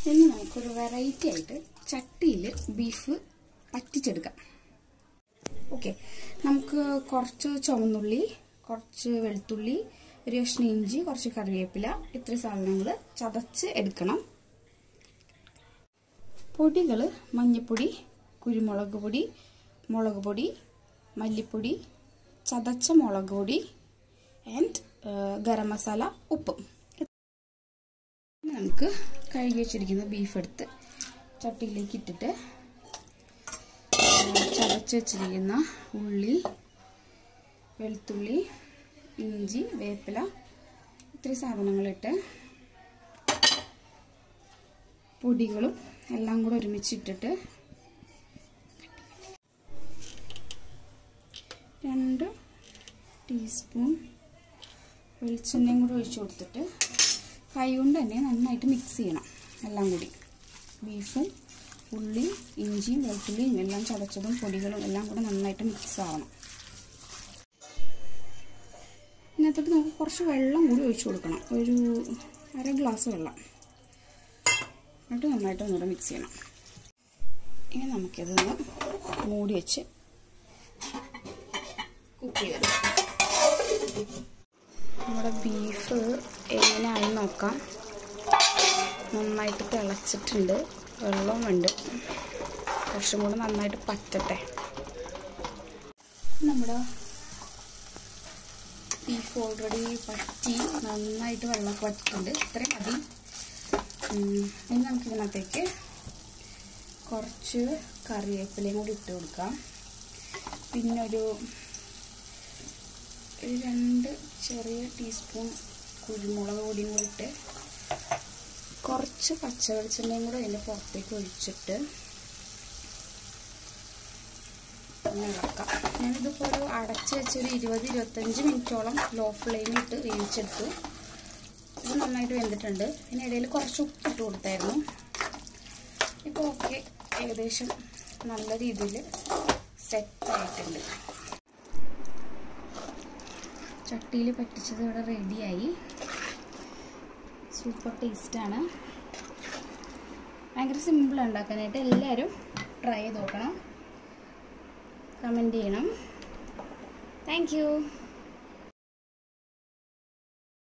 ഇനി നമുക്കൊരു വെറൈറ്റി ആയിട്ട് ചട്ടിയിൽ ബീഫ് പറ്റിച്ചെടുക്കാം ഓക്കെ നമുക്ക് കുറച്ച് ചുവന്നുള്ളി കുറച്ച് വെളുത്തുള്ളി ഒരു കഷ്ണം ഇഞ്ചി കുറച്ച് കറിവേപ്പില ഇത്ര സാധനങ്ങൾ ചതച്ച് എടുക്കണം പൊടികൾ മഞ്ഞൾപ്പൊടി കുരുമുളക് പൊടി മുളക് പൊടി മല്ലിപ്പൊടി ചതച്ച മുളക് പൊടി ആൻഡ് ഗരം മസാല ഉപ്പും നമുക്ക് കഴുകി വെച്ചിരിക്കുന്ന ബീഫ് എടുത്ത് ചട്ടിയിലേക്ക് ഇട്ടിട്ട് ചതച്ച് വെച്ചിരിക്കുന്ന ഉള്ളി വെളുത്തുള്ളി ഇഞ്ചി വേപ്പില ഇത്തിരി സാധനങ്ങളിട്ട് പൊടികളും എല്ലാം കൂടെ ഒരുമിച്ചിട്ടിട്ട് രണ്ട് ടീസ്പൂൺ വെളിച്ചെണ്ണയും കൂടെ ഒഴിച്ചു കൊടുത്തിട്ട് കൈ കൊണ്ട് തന്നെ നന്നായിട്ട് മിക്സ് ചെയ്യണം എല്ലാം കൂടി ബീഫും ഉള്ളി ഇഞ്ചിയും വെളുത്തുള്ളിയും എല്ലാം ചതച്ചതും പൊടികളും എല്ലാം കൂടെ നന്നായിട്ട് മിക്സ് ആവണം ഇതിനകത്തോട്ട് നമുക്ക് കുറച്ച് വെള്ളം കൂടി ഒഴിച്ചു കൊടുക്കണം ഒരു അര ഗ്ലാസ് വെള്ളം എന്നിട്ട് നന്നായിട്ട് ഒന്നുകൂടെ മിക്സ് ചെയ്യണം ഇനി നമുക്കിതൊന്ന് മൂടി വെച്ച് കുക്ക് ചെയ്തെടുക്കാം നമ്മുടെ ബീഫ് എങ്ങനെയായി നോക്കാം നന്നായിട്ട് തിളച്ചിട്ടുണ്ട് വെള്ളവും ഉണ്ട് കുറച്ചും കൂടെ നന്നായിട്ട് പറ്റട്ടെ നമ്മുടെ ബീഫ് ഓൾറെഡി പറ്റി നന്നായിട്ട് വെള്ളമൊക്കെ വറ്റിട്ടുണ്ട് ഇത്രയും മതി ഇനി നമുക്ക് ഇതിനകത്തേക്ക് കുറച്ച് കറിവേപ്പിലയും കൂടി ഇട്ട് കൊടുക്കാം പിന്നെ ഒരു ഒരു രണ്ട് ചെറിയ ടീസ്പൂൺ കുരുമുളക് പൊടിയും കൂടി ഇട്ട് കുറച്ച് പച്ച വെളിച്ചെണ്ണയും കൂടെ അതിൻ്റെ പുറത്തേക്ക് ഒഴിച്ചിട്ട് ഒന്ന് ഇളക്കാം ഞാനിതിപ്പോൾ ഒരു അടച്ച് വെച്ച് ഒരു ഇരുപത് ഇരുപത്തഞ്ച് മിനിറ്റോളം ലോ ഫ്ലെയിമിൽ ഇട്ട് വേവിച്ചെടുത്തു ഇത് നന്നായിട്ട് വെന്തിട്ടുണ്ട് ഇതിനിടയിൽ കുറച്ച് ഉപ്പിട്ട് കൊടുത്തായിരുന്നു ഇപ്പോൾ ഓക്കെ ഏകദേശം നല്ല രീതിയിൽ സെറ്റായിട്ടുണ്ട് ചട്ടിയിൽ പറ്റിച്ചത് ഇവിടെ റെഡിയായി സൂപ്പർ ടേസ്റ്റാണ് ഭയങ്കര സിമ്പിളാണ് ഉണ്ടാക്കാനായിട്ട് എല്ലാവരും ട്രൈ ചെയ്ത് നോക്കണം കമൻറ്റ് ചെയ്യണം താങ്ക്